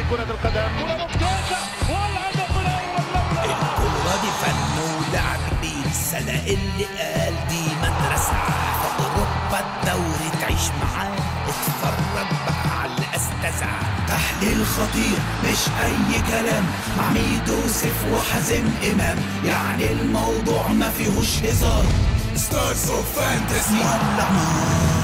كرة القدم كرة ممتازة والهدف الأول الكورة دي فن ولعب بيه السنة اللي قال دي مدرسة في أوروبا الدوري تعيش معاه اتفرج بقى على الأستاذة تحليل خطير مش أي كلام مع ميدو سيف وحازم إمام يعني الموضوع ما فيهوش هزار ستارز اوف فانتسي ولع نار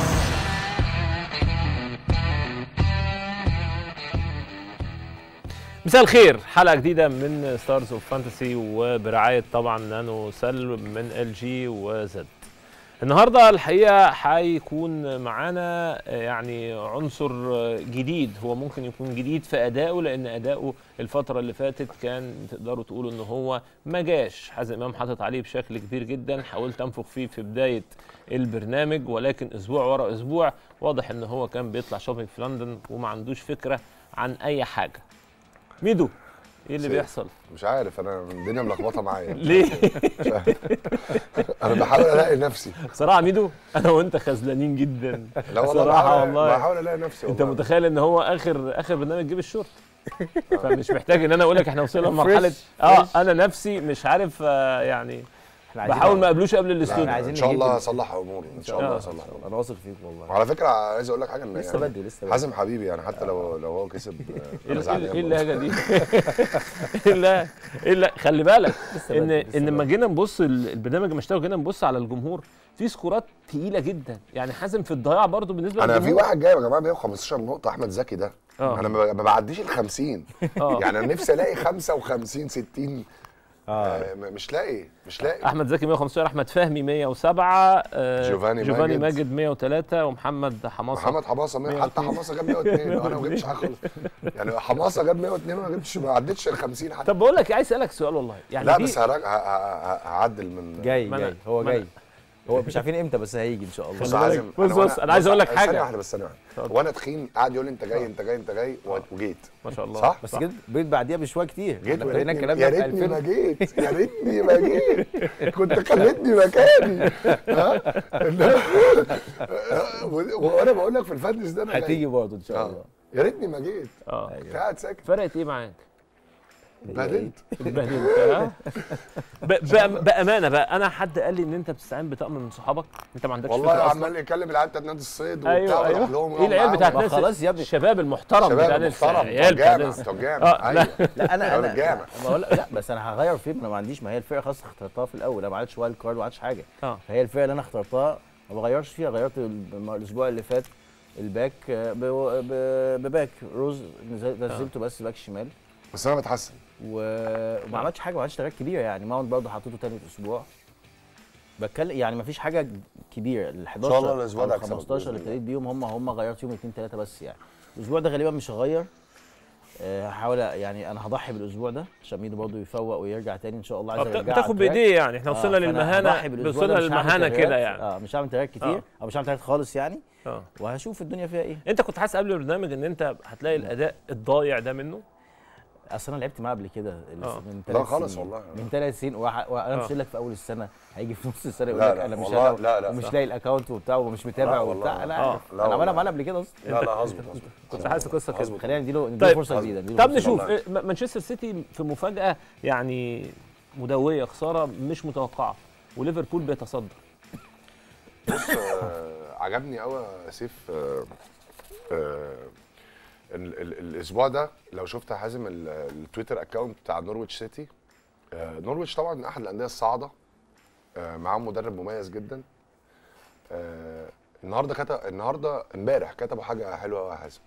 مساء الخير حلقه جديده من ستارز اوف فانتسي وبرعايه طبعا نانو سل من ال جي وزد النهارده الحقيقه هيكون معانا يعني عنصر جديد هو ممكن يكون جديد في ادائه لان اداؤه الفتره اللي فاتت كان تقدروا تقولوا ان هو ما جاش حازم امام حاطط عليه بشكل كبير جدا حاولت انفخ فيه في بدايه البرنامج ولكن اسبوع ورا اسبوع واضح ان هو كان بيطلع شوبينج في لندن وما عندوش فكره عن اي حاجه ميدو ايه اللي سيف. بيحصل مش عارف انا الدنيا ملخبطه معايا ليه مش عارف. انا بحاول الاقي نفسي بصراحه ميدو انا وانت خذلانين جدا لا والله صراحة بحاول والله. بحاول الاقي نفسي انت والله. متخيل ان هو اخر اخر برنامج جيب الشورت فمش محتاج ان انا اقول لك احنا وصلنا لمرحله اه انا نفسي مش عارف آه يعني احنا عايزين بحاول ما اقابلوش قبل لا، الاستوديو عايزين ان شاء نجيب الله ال- اصلح اموري ان شاء آه. الله اصلح اموري انا واثق فيك والله وعلى فكره عايز اقول لك حاجه ان لسه يعني بدري لسه بدري حازم حبيبي يعني حتى لو لو هو كسب آه، ايه انا ال- زعلان ايه برضه. اللهجه دي؟ ايه اللهجة؟ ايه الل- خلي بالك لسه ان بدري، لسه ان لما بدري. جينا نبص ال- البرنامج لما اشتغل جينا نبص على الجمهور في سكورات تقيله جدا يعني حازم في الضياع برضو بالنسبه انا في للجمهور واحد جايب يا جماعه 115 نقطه احمد زكي ده آه. انا ما ما بعديش ال 50 اه يعني انا نفسي الاقي 55 60 اه آه، م- مش لاقي مش لاقي احمد زكي 115 احمد فهمي 107 آه، جوفاني جوفاني ماجد. ماجد 103 ومحمد حماصه محمد حماصه مية- حتى 102. حماصه جاب 102 انا ما جبتش حاجه خالص يعني حماصه جاب 102 وانا ما جبتش ما عدتش ال 50 حتى طب بقول لك عايز اسالك سؤال والله يعني لا دي- بس هراجع ه- ه- ه- هعدل من جاي ما أنا- جاي هو ما جاي أنا- هو مش عارفين امتى بس هيجي ان شاء الله بص خلي بالك. عازم بص وأنا- بص، أنا عايز أقول لك بص، حاجة. ثانيه واحده بس ثانيه واحده وانا تخين قاعد يقول لي انت جاي انت جاي انت جاي انت جاي وجيت ما شاء الله صح؟ بس كده بقيت بعديها بشويه كتير جيت احنا ويا ابتدينا ريتني الكلام يا ده في ريتني ما 2000 جيت يا ريتني ما جيت كنت خليتني مكاني ها وانا بقول لك في الفانتس ده انا جاي. هتيجي برضه ان شاء آه. الله يا ريتني ما جيت اه كنت قاعد ساكت فرقت ايه معاك؟ اتبهدلت اتبهدلت ها؟ ب- بأم- بامانه بقى انا حد قال لي ان انت بتستعين بطقم من صحابك انت ما عندكش والله فكره اصلا عمال يكلم العيال بتاعت نادي الصيد وبتاع ايوه ويروح ايوه لهم ايه العيال بتاعت ما ناس خلاص يا ابني. الشباب المحترم بتاع شباب ناس محترم بتوع العيال بتاع الجامع ناس بتوع الجامع اه لا ايوه لا انا شباب انا الجامع. بقول لا بس انا هغير فيه ما عنديش ما هي الفرقه خلاص اخترتها في الاول انا ما عملتش وايلد كارد ما عملتش حاجه اه فهي الفرقه اللي انا اخترتها ما بغيرش فيها غيرت الم- الاسبوع اللي فات الباك آه، ب- ب- بباك روز نزل- نزلته بس باك شمال بس انا بتحسن و- وما عملتش حاجه ما عملتش تغيير كبيره يعني ماونت برضه حطيته تاني اسبوع بتكلم يعني ما فيش حاجه كبيره ال 11 شاء الله الأسبوع أو ده ال هكسبك 15 اللي بإذن ابتديت بيهم هم هم غيرت فيهم اثنين ثلاثه بس يعني الاسبوع ده غالبا مش هغير آه، هحاول يعني انا هضحي بالاسبوع ده عشان ميدو برضه يفوق ويرجع تاني ان شاء الله آه، عايز بت- ارجعه بتاخد على التراك. بايديه يعني احنا آه، وصلنا فأنا للمهانه هضحي بالأسبوع وصلنا ده، مش هعمل للمهانه تغييرات. كده يعني اه مش هعمل تغييرات كتير آه. او مش هعمل تغييرات خالص يعني اه وهشوف الدنيا فيها ايه انت كنت حاسس قبل البرنامج ان انت هتلاقي الاداء الضايع ده منه اصل انا لعبت معاه قبل كده آه. من لا ثلاث خالص سنين. والله. من ثلاث سنين وح- وانا آه. مش قايل لك في اول السنه هيجي في نص السنه يقول لا لك لا انا مش والله انا لا لا ومش صح. لاقي الاكونت وبتاع ومش متابع لا وبتاع والله. انا آه. عارف لا انا عملها والله. معانا قبل كده اصلا لا لا هظبط هظبط كنت حاسس قصه كده هظبط. خلينا نديله نديله طيب. فرصه جديده نديله طب فرصة نشوف والله. إيه، م- مانشستر سيتي في مفاجاه يعني مدويه خساره مش متوقعه وليفربول بيتصدر بص آه، عجبني قوي يا سيف آه، آه، ال- ال- الاسبوع ده لو شفت يا حازم ال- التويتر اكونت بتاع نورويتش سيتي آه، نورويتش طبعا من احد الانديه الصاعده آه، معاهم مدرب مميز جدا آه، النهارده كتب النهارده امبارح كتبوا حاجه حلوه قوي يا حازم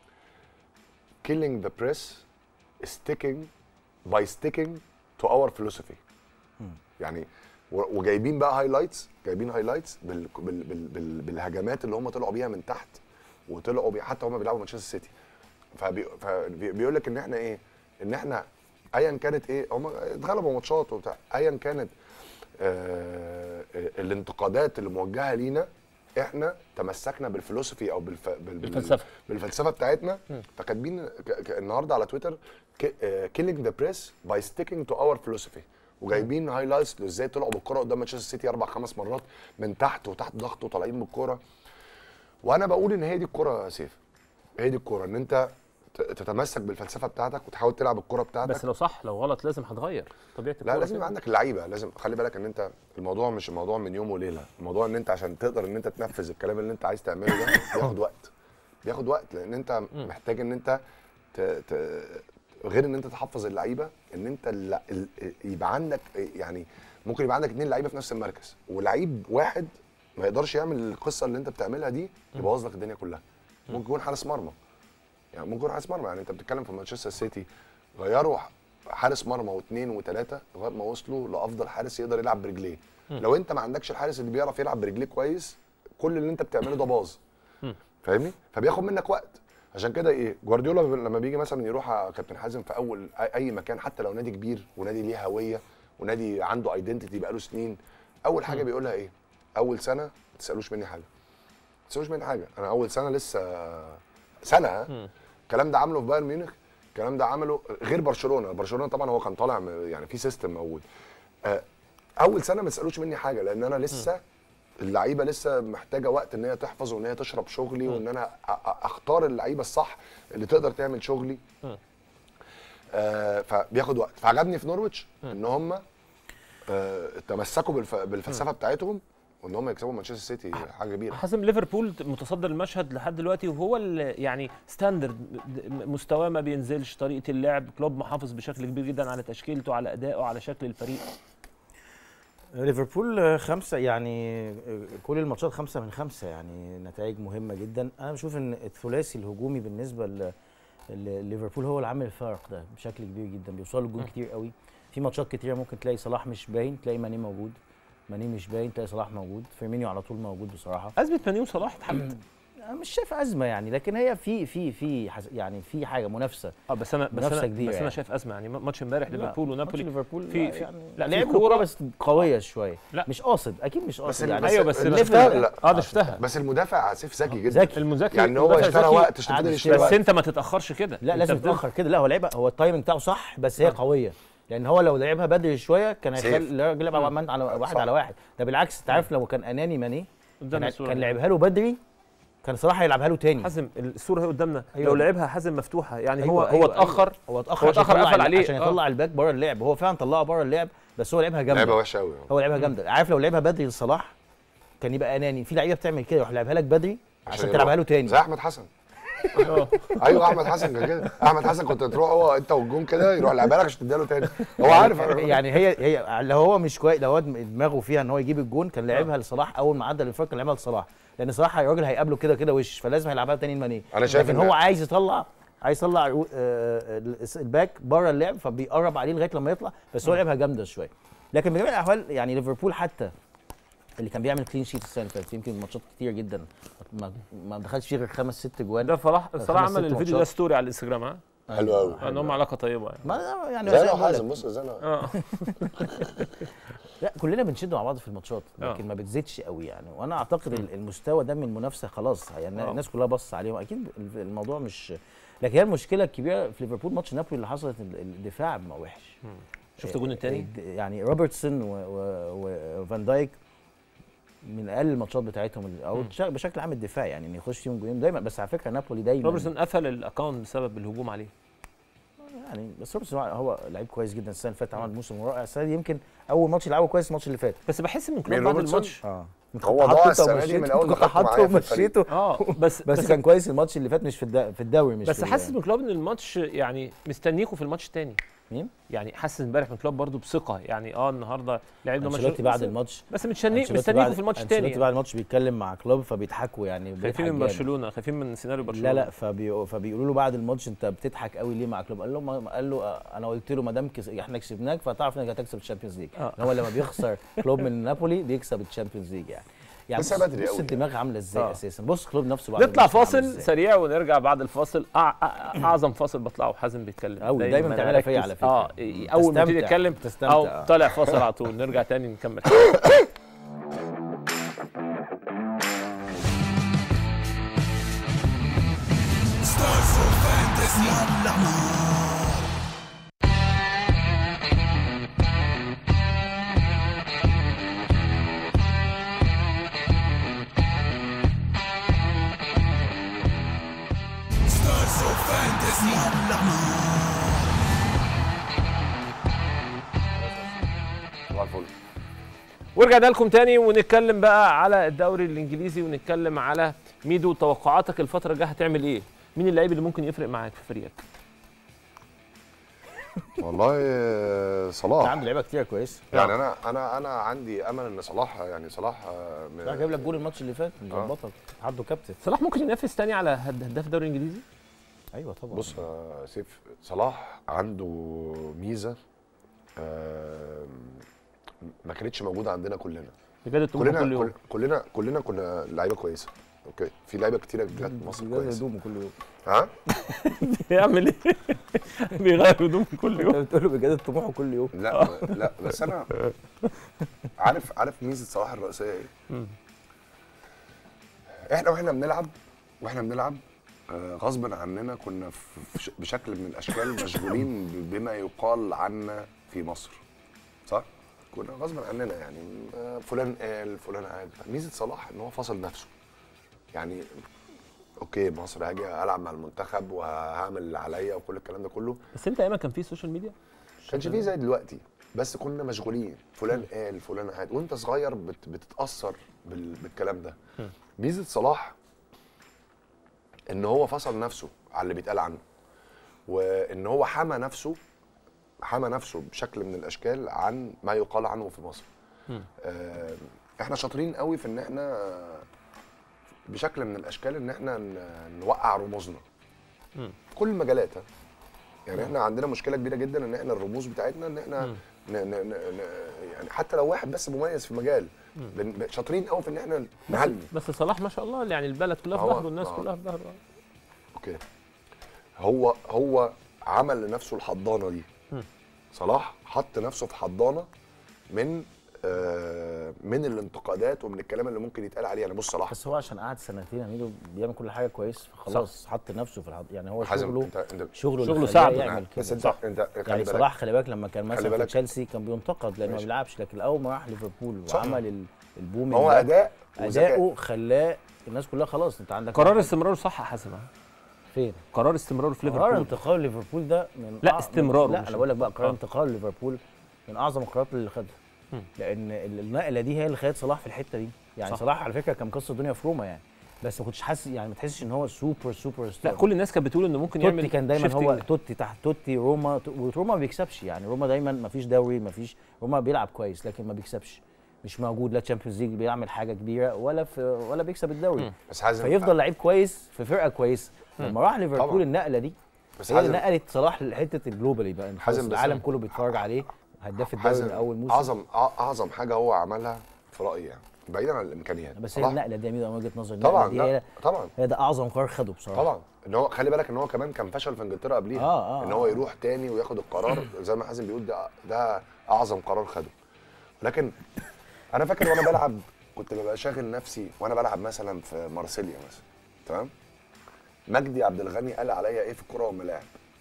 killing the press sticking by sticking to our philosophy يعني و- وجايبين بقى هايلايتس جايبين هايلايتس بال بال بال بال بالهجمات اللي هم طلعوا بيها من تحت وطلعوا بيها حتى هم بيلعبوا مانشستر سيتي فبي فبيقول لك ان احنا ايه ان احنا ايا كانت ايه هم اتغلبوا ماتشات وبتاع ايا كانت آه الانتقادات اللي موجهه لينا احنا تمسكنا بالفلسفي او بالف... بال... بال- بالفلسفة. بالفلسفه بتاعتنا فكاتبين ك... ك... النهارده على تويتر كيلينج ذا بريس باي ستيكينج تو اور فلسفي وجايبين هايلايتس ازاي طلعوا بالكره قدام مانشستر سيتي اربع خمس مرات من تحت وتحت ضغط وطالعين بالكره وانا بقول ان هي دي الكره يا سيف هي دي الكره ان انت ت- تتمسك بالفلسفه بتاعتك وتحاول تلعب الكره بتاعتك بس لو صح لو غلط لازم هتغير طبيعه لا الكورة لازم كده. يبقى عندك اللعيبه لازم خلي بالك ان انت الموضوع مش الموضوع من يوم وليله الموضوع ان انت عشان تقدر ان انت تنفذ الكلام اللي انت عايز تعمله ده بياخد وقت بياخد وقت لان انت محتاج ان انت ت... ت... غير ان انت تحفظ اللعيبه ان انت الل... ال... يبقى عندك يعني ممكن يبقى عندك اثنين لعيبه في نفس المركز ولعيب واحد ما يقدرش يعمل القصه اللي انت بتعملها دي يبوظ لك الدنيا كلها ممكن يكون حارس مرمى يعني ممكن يكون حارس مرمى يعني انت بتتكلم في مانشستر سيتي غيروا حارس مرمى واثنين وثلاثه لغايه ما وصلوا لافضل حارس يقدر يلعب برجليه لو انت ما عندكش الحارس اللي بيعرف يلعب برجليه كويس كل اللي انت بتعمله ده باظ فاهمني فبياخد منك وقت عشان كده ايه جوارديولا لما بيجي مثلا يروح على كابتن حازم في اول أي- اي مكان حتى لو نادي كبير ونادي ليه هويه ونادي عنده ايدنتيتي بقاله سنين اول حاجه بيقولها ايه اول سنه ما تسالوش مني حاجه ما تسالوش مني حاجه انا اول سنه لسه سنه ها؟ الكلام ده عامله في بايرن ميونخ الكلام ده عمله غير برشلونه برشلونه طبعا هو كان طالع م- يعني في سيستم موجود آه، اول سنه ما تسالوش مني حاجه لان انا لسه اللعيبه لسه محتاجه وقت ان هي تحفظ وان هي تشرب شغلي وان انا أ- أ- اختار اللعيبه الصح اللي تقدر تعمل شغلي آه فبياخد وقت فعجبني في نورويتش ان هم آه تمسكوا بالف... بالفلسفه بتاعتهم وان هم يكسبوا مانشستر سيتي حاجه كبيره حازم ليفربول متصدر المشهد لحد دلوقتي وهو ال- يعني ستاندرد مستواه ما بينزلش طريقه اللعب كلوب محافظ بشكل كبير جدا على تشكيلته على ادائه على شكل الفريق ليفربول آه، خمسة يعني آه، كل الماتشات خمسة من خمسة يعني نتائج مهمة جدا أنا بشوف إن الثلاثي الهجومي بالنسبة ل- ل- لليفربول هو اللي عامل الفارق ده بشكل كبير جدا بيوصلوا الجون كتير قوي في ماتشات كتيرة ممكن تلاقي صلاح مش باين تلاقي ماني موجود ماني مش باين تلاقي صلاح موجود فيرمينيو على طول موجود بصراحة ازمه ماني وصلاح اتحلت أنا مش شايف أزمة يعني لكن هي في في في حس- يعني في حاجة منافسة اه بس انا بس منافسة انا كبيرة بس انا يعني. شايف ازمه يعني ماتش امبارح لا، ليفربول ماتش ونابولي ليفربول في- لا في- يعني لا، في لعب كورة- كورة بس قوية شوية لا. مش قاصد أكيد مش بس قاصد ال- يعني ايوه بس الليفل- الليفل- لا. اه ده شفتها بس المدافع سيف ذكي جدا ذكي المذاكر يعني هو المدافع اشترى ذكي، وقت عشان قعد فضل يشتري يشتري بس وقت انت ما تتاخرش كده لا أنت لازم بتنزل- يتاخر كده لا هو لعبها هو التايمنج بتاعه صح بس هي قويه لان هو لو لعبها بدري شويه كان سيف. هيخلي الراجل يلعب على على واحد صح. على واحد ده بالعكس انت عارف لو كان اناني ماني قدام كان, الصورة كان دي. لعبها له بدري كان صراحه هيلعبها له تاني حازم الصوره هي قدامنا أيوة. لو لعبها حازم مفتوحه يعني أيوة، هو أيوة، هو اتاخر هو اتاخر هو عشان اتاخر يطلع قفل ال- عليه عشان آه. يطلع الباك بره اللعب هو فعلا طلعها بره اللعب بس هو لعبها جامده لعبه وحشه قوي هو لعبها جامده عارف لو لعبها بدري لصلاح كان يبقى اناني في لعيبه بتعمل كده يروح لعبها لك بدري عشان تلعبها له تاني زي احمد حسن ايوه احمد حسن كان كده احمد حسن كنت تروح هو انت والجون كده يروح لعبها لك عشان تديها له تاني هو عارف يعني هي هي لو هو مش كويس لو هو دماغه فيها ان هو يجيب الجون كان لعبها لصلاح اول ما عدى الانفراد كان لعبها لصلاح لان صلاح الراجل هيقابله كده كده وش فلازم هيلعبها تاني لماني أنا شايف لكن إن- هو عايز يطلع عايز يطلع آه، آه، الباك بره اللعب فبيقرب عليه لغايه لما يطلع بس هو لعبها جامده شويه لكن بجميع الاحوال يعني ليفربول حتى اللي كان بيعمل كلين شيت السنه اللي فاتت يمكن ماتشات كتير جدا ما, ما دخلش فيه غير خمس ست جوان ده صلاح صلاح خمس ست عمل الفيديو ده ماتشات. ستوري على الانستجرام ها حلو قوي ان هم علاقه طيبه يعني ما يعني زي زي ما ما بقول لك، حازم بص زي ما اه لا كلنا بنشد مع بعض في الماتشات آه. لكن ما بتزيدش قوي يعني وانا اعتقد ال- المستوى ده من المنافسه خلاص يعني آه. الناس كلها بص عليهم اكيد ال- الموضوع مش لكن هي المشكله الكبيره في ليفربول ماتش نابولي اللي حصلت ال- الدفاع ما وحش شفت الجون الثاني الد- يعني روبرتسون و- و- وفان دايك من اقل الماتشات بتاعتهم ال- او بش- بشكل عام الدفاع يعني ان يخش فيهم جولين دايما بس على فكره نابولي دايما روبرتسون قفل الاكونت بسبب الهجوم عليه يعني بس روبرتسون هو لعيب كويس جدا السنه اللي فاتت عمل موسم رائع السنه دي يمكن اول ماتش لعبه كويس الماتش اللي فات بس بحس من كلوب مين بعد روبرتسون؟ الماتش اه هو ضاع السنة دي من أول ما كنت خدته معايا حاطه في الفريق. ومشيته اه بس بس, كان كويس الماتش اللي فات مش في الد- في الدوري مش بس في ال- حاسس من كلوب ان الماتش يعني مستنيكوا في الماتش الثاني مين؟ يعني حاسس امبارح من كلوب برضو بثقه يعني اه النهارده لعبنا ماتش انشيلوتي بعد بس- الماتش بس مستني أنشيلوتي مستنيكوا بعد- في الماتش أنشيلوتي الثاني بعد الماتش بيتكلم مع كلوب فبيضحكوا يعني خايفين بيضحك من جامد. برشلونه خايفين من سيناريو برشلونه لا لا فبي... فبيقولوا له بعد الماتش انت بتضحك قوي ليه مع كلوب قال له ما... قال له آه، انا قلت له ما دام كس... احنا كسبناك فتعرف انك هتكسب الشامبيونز ليج آه. هو لما بيخسر كلوب من نابولي بيكسب الشامبيونز ليج يعني يعني بس بص- بدري بص قوي الدماغ عامله ازاي آه. اساسا بص كلوب نفسه بعد نطلع الماتش عامل فاصل إزاي. سريع ونرجع بعد الفاصل أع... أع- اعظم فاصل بطلعه حازم بيتكلم أوي، دايماً أنا بتعملها فيا أركز. على فكرة. اه إيه، اول ما تيجي بتستمتع، تتكلم بتستمتع. او طالع فاصل على طول نرجع تاني نكمل ستارز اوف صباح الفل ورجعنا لكم تاني ونتكلم بقى على الدوري الانجليزي ونتكلم على ميدو توقعاتك الفتره الجايه هتعمل ايه مين اللعيب اللي ممكن يفرق معاك في فريقك والله آه، كان صلاح عنده لعيبه كتير كويسه يعني انا انا انا عندي امل ان صلاح يعني صلاح آه، من- راح جايب لك جول الماتش اللي فات مظبطك عنده كابتن صلاح ممكن ينافس تاني على هد- هداف الدوري الانجليزي ايوه طبعا بص يا سيف صلاح عنده ميزه آه، ما كانتش موجوده عندنا كلنا بجد الطموح كل كلنا يوم كل- كلنا كلنا كنا لعيبه كويسه اوكي في لعيبه كتيره جت مصر بيغير كويسه هدومه كل يوم ها بيعمل ايه بيغير هدوم كل يوم بتقول له بجد طموحه كل يوم لا لا بس انا عارف عارف ميزه صلاح الرئيسيه ايه؟ مم. احنا واحنا بنلعب واحنا بنلعب آه، غصب عننا كنا في في ش- بشكل من الاشكال مشغولين بما يقال عنا في مصر صح؟ كنا غصب عننا يعني آه، فلان قال فلان قال ميزه صلاح ان هو فصل نفسه يعني اوكي مصر هاجي العب مع المنتخب وهعمل اللي عليا وكل الكلام ده كله بس انت ايام كان في سوشيال ميديا كانش فيه زي دلوقتي بس كنا مشغولين فلان قال فلان قال وانت صغير بت بتتاثر بال بالكلام ده ميزه صلاح ان هو فصل نفسه على اللي بيتقال عنه وان هو حمى نفسه حمى نفسه بشكل من الاشكال عن ما يقال عنه في مصر آه، احنا شاطرين قوي في ان احنا بشكل من الاشكال ان احنا ن- نوقع رموزنا مم. في كل المجالات ها. يعني احنا عندنا مشكله كبيره جدا ان احنا الرموز بتاعتنا ان احنا مم. ن ن ن ن يعني حتى لو واحد بس مميز في مجال بن- ب- شاطرين قوي في ان احنا نعلي بس صلاح ما شاء الله يعني البلد كلها في هو- ظهره الناس آه. كلها في ظهره اوكي هو هو عمل لنفسه الحضانه دي مم. صلاح حط نفسه في حضانه من آه من الانتقادات ومن الكلام اللي ممكن يتقال عليه يعني بص صلاح بس هو عشان قعد سنتين يا ميدو بيعمل كل حاجه كويس خلاص حط نفسه في الحض... يعني هو حازم شغله انت انت شغله شغله اللي ساعده. خلاه يعمل بس كده انت صح انت خلي يعني بالك صلاح خلي بالك لما كان مثلا في بالك. تشيلسي كان بينتقد لانه ما ماشي. بيلعبش لكن اول ما راح ليفربول صح. وعمل ال- البوم هو ده، اداء وذكاء. اداؤه خلاه الناس كلها خلاص انت عندك قرار واحد استمراره صح يا حازم فين قرار استمراره في قرار ليفربول انتقال ليفربول ده من لا، أع- استمراره لا مش انا بقول لك بقى قرار آه. انتقال ليفربول من اعظم القرارات اللي خدها مم. لان ال- النقله دي هي اللي خدت صلاح في الحته دي يعني صح. صلاح على فكره كان مكسر الدنيا في روما يعني بس ما كنتش حاسس يعني ما تحسش ان هو سوبر سوبر ستار لا كل الناس كانت بتقول انه ممكن توتي يعمل كان دايما shifting. هو توتي تحت توتي روما وروما ما بيكسبش يعني روما دايما ما فيش دوري ما فيش روما بيلعب كويس لكن ما بيكسبش مش موجود لا تشامبيونز ليج بيعمل حاجه كبيره ولا في ولا بيكسب الدوري مم. بس حازم فيفضل لعيب كويس في فرقه كويسه لما راح ليفربول طبعا. النقله دي بس هي اللي حازم نقلت صلاح لحته الجلوبالي بقى إن حازم خلاص بس العالم أنا- كله بيتفرج عليه هداف الدوري حازم من اول موسم اعظم أع- اعظم حاجه هو عملها في رايي يعني بعيدا عن الامكانيات بس هي صلاح- النقله دي يا ميدو من وجهه نظري النقلة طبعا دي لا هي طبعا هي ده اعظم قرار خده بصراحه طبعا ان هو خلي بالك ان هو كمان كان فشل في انجلترا قبليها آه، آه، ان هو آه. يروح تاني وياخد القرار زي ما حازم بيقول ده ده اعظم قرار خده لكن انا فاكر وانا بلعب كنت ببقى شاغل نفسي وانا بلعب مثلا في مارسيليا مثلا تمام مجدي عبد الغني قال عليا ايه في الكوره والملاعب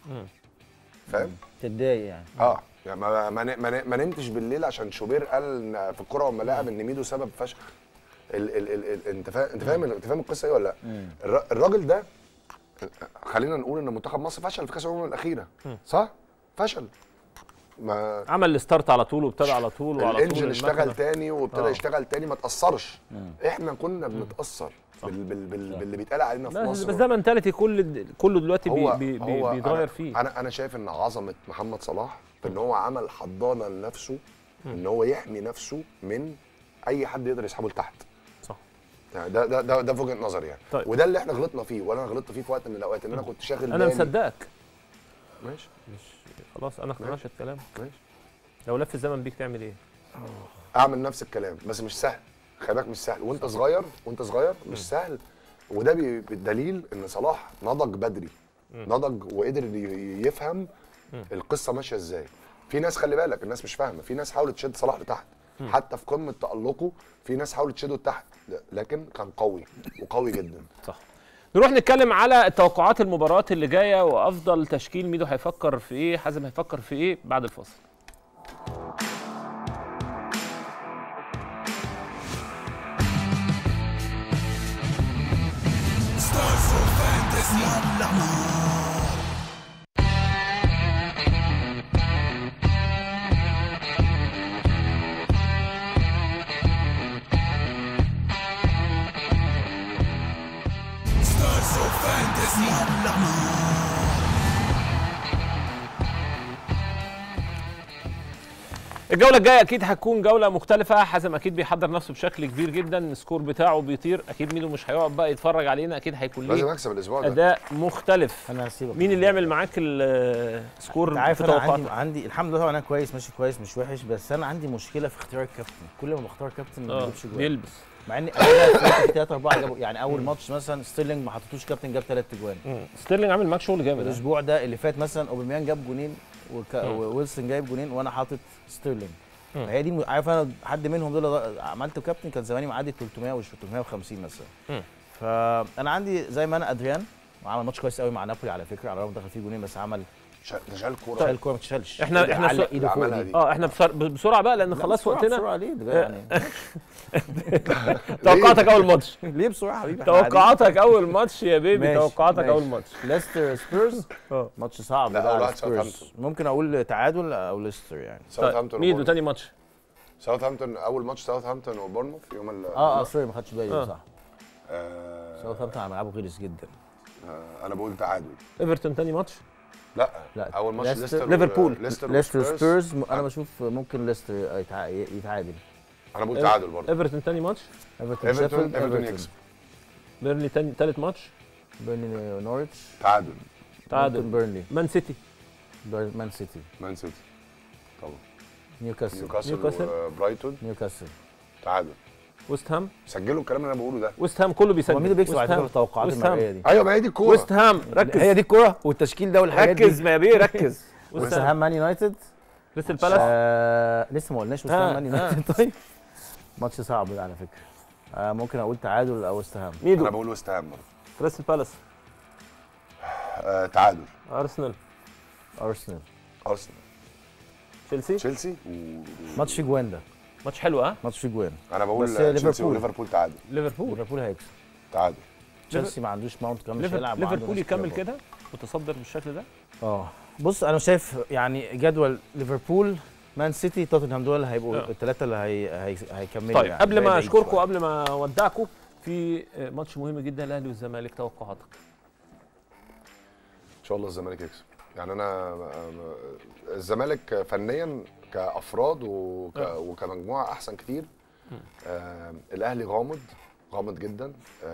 فاهم تتضايق يعني اه يعني ما ما ن- ما ن- ما نمتش بالليل عشان شوبير قال إن في الكوره والملاعب ان ميدو سبب فشل ال ال ال ال انت فاهم انت فاهم انت فاهم القصه ايه ولا لا؟ الر- الراجل ده خلينا نقول ان منتخب مصر فشل في كاس الامم الاخيره صح؟ فشل ما عمل الستارت على طول وابتدى على طول وعلى طول الانجن اشتغل المكنة. تاني وابتدى آه. يشتغل تاني ما تاثرش احنا كنا بنتاثر بال بال بال باللي بيتقال علينا في بس مصر بس ده منتاليتي كل كله دلوقتي بي هو بي بي هو بيتغير أنا فيه انا انا شايف ان عظمه محمد صلاح في ان هو عمل حضانه لنفسه ان هو يحمي نفسه من اي حد يقدر يسحبه لتحت صح يعني ده ده ده, ده في وجهه نظري يعني طيب. وده اللي احنا غلطنا فيه ولا انا غلطت فيه في وقت من الاوقات ان انا كنت شاغل انا بالي. مصدقك ماشي مش خلاص انا اقتنعت الكلام ماشي لو لف الزمن بيك تعمل ايه؟ اعمل نفس الكلام بس مش سهل خلي بالك مش سهل وانت صغير وانت صغير مش سهل وده بي- بالدليل ان صلاح نضج بدري نضج وقدر ي- يفهم القصه ماشيه ازاي في ناس خلي بالك الناس مش فاهمه في ناس حاولت تشد صلاح لتحت حتى في قمه تالقه في ناس حاولت تشده لتحت لكن كان قوي وقوي جدا صح نروح نتكلم على توقعات المباريات اللي جايه وافضل تشكيل ميدو هيفكر في ايه حازم هيفكر في ايه بعد الفاصل ستارز اوف فانتسي يلا نار الجوله الجايه اكيد هتكون جوله مختلفه حازم اكيد بيحضر نفسه بشكل كبير جدا السكور بتاعه بيطير اكيد ميدو مش هيقعد بقى يتفرج علينا اكيد هيكون لازم ليه اكسب الاسبوع ده اداء مختلف انا هسيبك مين اللي يعمل معاك السكور انت في عارف انا عندي توقعاتك عندي الحمد لله انا كويس ماشي كويس مش وحش بس انا عندي مشكله في اختيار الكابتن كل ما بختار كابتن ما اه بيجيبش جوان بيلبس مع ان انا ثلاثة اربعه جابوا يعني اول ماتش مثلا ستيرلينج ما حطيتوش كابتن جاب ثلاث اجوان مم. ستيرلينج عامل معاك شغل جامد ها؟ الاسبوع ده اللي فات مثلا اوباميان جاب جونين وك... وويلسون جايب جونين وانا حاطط ستيرلينج مم. هي دي م- عارف انا حد منهم دول غ- عملته كابتن كان زماني معدي 300 و 350 مثلا مم. فانا عندي زي ما انا ادريان وعمل ماتش كويس قوي مع نابولي على فكره على الرغم دخل فيه جونين بس عمل شا- ده شال كوره شال الكوره ما تشالش احنا- اللي احنا علق سو- ايده فوق عملها دي دي. اه احنا بسر- بسرعه بقى لان خلاص بسرعة- وقتنا بسرعه ليه ده يعني توقعاتك اول ماتش ليه بسرعه يا حبيبي إحنا قاعدين. توقعاتك اول ماتش يا بيبي ماشي، توقعاتك ماشي. اول ماتش ليستر سبيرز اه ماتش صعب لا، ده أول على واحد سبيرز ساوثهامبتون. ممكن اقول تعادل او ليستر يعني طيب ساوثهامبتون ميدو وبورنموث. تاني ماتش ساوثهامبتون اول ماتش ساوثهامبتون وبورنموث يوم ال اه اه سوري ما خدتش بالي آه. صح آه، ساوثهامبتون على ملعبه غلس جدا آه، انا بقول تعادل ايفرتون تاني ماتش لا لا اول ماتش ليستر- ليستر ليفربول. و- ليستر ليستر وسبيرز. سبيرز م- انا بشوف ممكن ليستر يتع- يتعادل انا بقول تعادل برضه ايفرتون تاني ماتش ايفرتون ايفرتون شيفيلد ايفرتون ايفرتون يكسب بيرلي تاني تالت ماتش بيرنلي نورتش تعادل تعادل ممكن بيرنلي مان سيتي بير- مان سيتي مان سيتي طبعا نيوكاسل نيوكاسل نيوكاسل. وبرايتون نيوكاسل تعادل ويست هام سجلوا الكلام اللي انا بقوله ده ويست هام كله بيسجل هو مين اللي بيكسب ويست على هام. فكره التوقعات ويست هام. المرئيه دي ايوه ما هي دي الكوره ويست هام ركز هي دي الكوره والتشكيل ده والحاجات ركز دي ما يا بيه ركز ويست ويست هام هام مان يونايتد كريستال بالاس آه لسه ما قلناش ويست ها، هام مان يونايتد طيب ماتش صعب ده على فكره آه ممكن اقول تعادل او ويست هام انا ميدو بقول ويست هام برضه كريستال بالاس آه، تعادل ارسنال ارسنال ارسنال تشيلسي تشيلسي و... ماتش فيه جوان ده ماتش حلو ها ماتش فيه جوان انا بقول بس تشيلسي ليفربول. وليفربول تعادل ليفربول ليفربول هيكسب تعادل تشيلسي ما عندوش ماونت كمان مش ليفر- هيلعب وعنده ليفربول ناس كتير يكمل برضه. كده متصدر بالشكل ده اه بص انا شايف يعني جدول ليفربول مان سيتي توتنهام دول هيبقوا آه. الثلاثه اللي هي هي هيكملوا طيب يعني قبل باقي ما بعيد اشكركم شوية. قبل ما اودعكم في ماتش مهم جدا الاهلي والزمالك توقعاتك ان شاء الله الزمالك يكسب يعني انا الزمالك فنيا كافراد وك... آه. وكمجموعه احسن كتير آه الاهلي غامض غامض جدا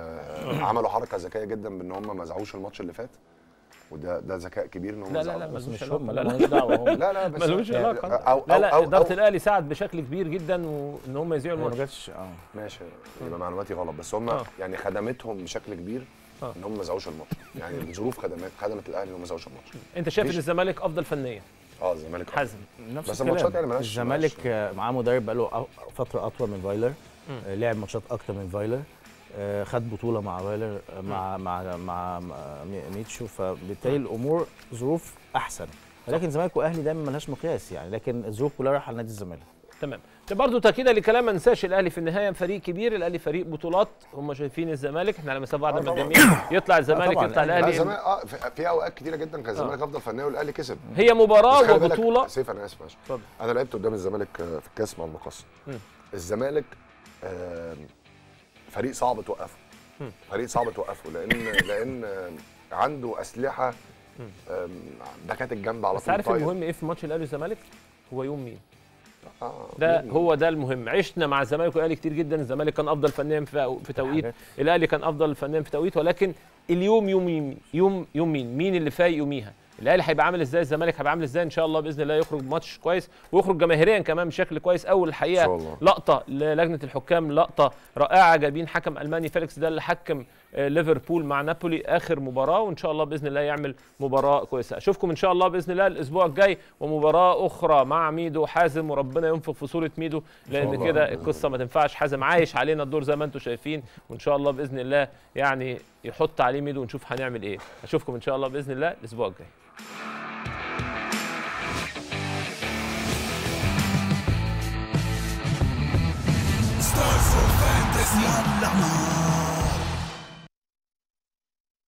آه عملوا حركه ذكيه جدا بان هم ما زعوش الماتش اللي فات وده ده ذكاء كبير ان هم لا لا زعوا. لا بس ملوش مش علاقة. هم لا لا لا مالوش دعوه هم لا لا بس ملوش يعني علاقة. أو لا أو لا أو اداره أو الاهلي ساعد بشكل كبير جدا وان هم يذيعوا هي ما الماتش جاتش اه ماشي يبقى معلوماتي غلط بس هم آه. يعني خدمتهم بشكل كبير آه. ان هم ما زعوش الماتش يعني الظروف خدمت خدمت الاهلي ان هم ما زعوش الماتش انت شايف ان مفيش. الزمالك افضل فنيا اه الزمالك حازم نفس بس الكلام. الماتشات يعني ملهاش- الزمالك ملهاش- آه، معاه مدرب بقاله أ- فتره اطول من فايلر مم. آه، لعب ماتشات اكتر من فايلر آه، خد بطوله مع فايلر آه، مع مع مع مع مي- ميتشو فبالتالي الامور ظروف احسن ولكن الزمالك واهلي دايما ملهاش مقياس يعني لكن الظروف كلها رايحه لنادي الزمالك تمام ده برضه تاكيدا لكلام ما ننساش الاهلي في النهايه فريق كبير الاهلي فريق بطولات هم شايفين الزمالك احنا على مسافه بعد آه ما طبعاً. الجميع يطلع الزمالك طبعاً. يطلع لا، لا الاهلي الزمالك اه في- في اوقات كتيره جدا كان الزمالك افضل فنيا والاهلي كسب هي مباراه بس خلي بالك- وبطوله سيف انا اسف معلش اتفضل. انا لعبت قدام الزمالك آه، في الكاس مع المقص مم. الزمالك آم، فريق صعب توقفه مم. فريق صعب توقفه لان لان آم، عنده اسلحه مم. آم، ده كانت الجنب على بس طول عارف طاير. المهم ايه في ماتش الاهلي والزمالك هو يوم مين آه، ده مين؟ هو ده المهم عشنا مع الزمالك والاهلي كتير جدا الزمالك كان افضل فنيا في في توقيت حاجات. الاهلي كان افضل فنيا في توقيت ولكن اليوم يوم مين يوم يوم مين مين اللي فايق يوميها الاهلي هيبقى عامل ازاي الزمالك هيبقى عامل ازاي ان شاء الله باذن الله يخرج ماتش كويس ويخرج جماهيريا كمان بشكل كويس اول ان الحقيقه شاء الله لقطه للجنه الحكام لقطه رائعه جايبين حكم الماني فيليكس ده اللي حكم آه، ليفربول مع نابولي اخر مباراه وان شاء الله باذن الله يعمل مباراه كويسه اشوفكم ان شاء الله باذن الله الاسبوع الجاي ومباراه اخرى مع ميدو حازم وربنا ينفخ في صوره ميدو لان الله. كده القصه ما تنفعش حازم عايش علينا الدور زي ما انتم شايفين وان شاء الله باذن الله يعني يحط عليه ميدو ونشوف هنعمل ايه اشوفكم ان شاء الله باذن الله الاسبوع الجاي Stars of fantasy.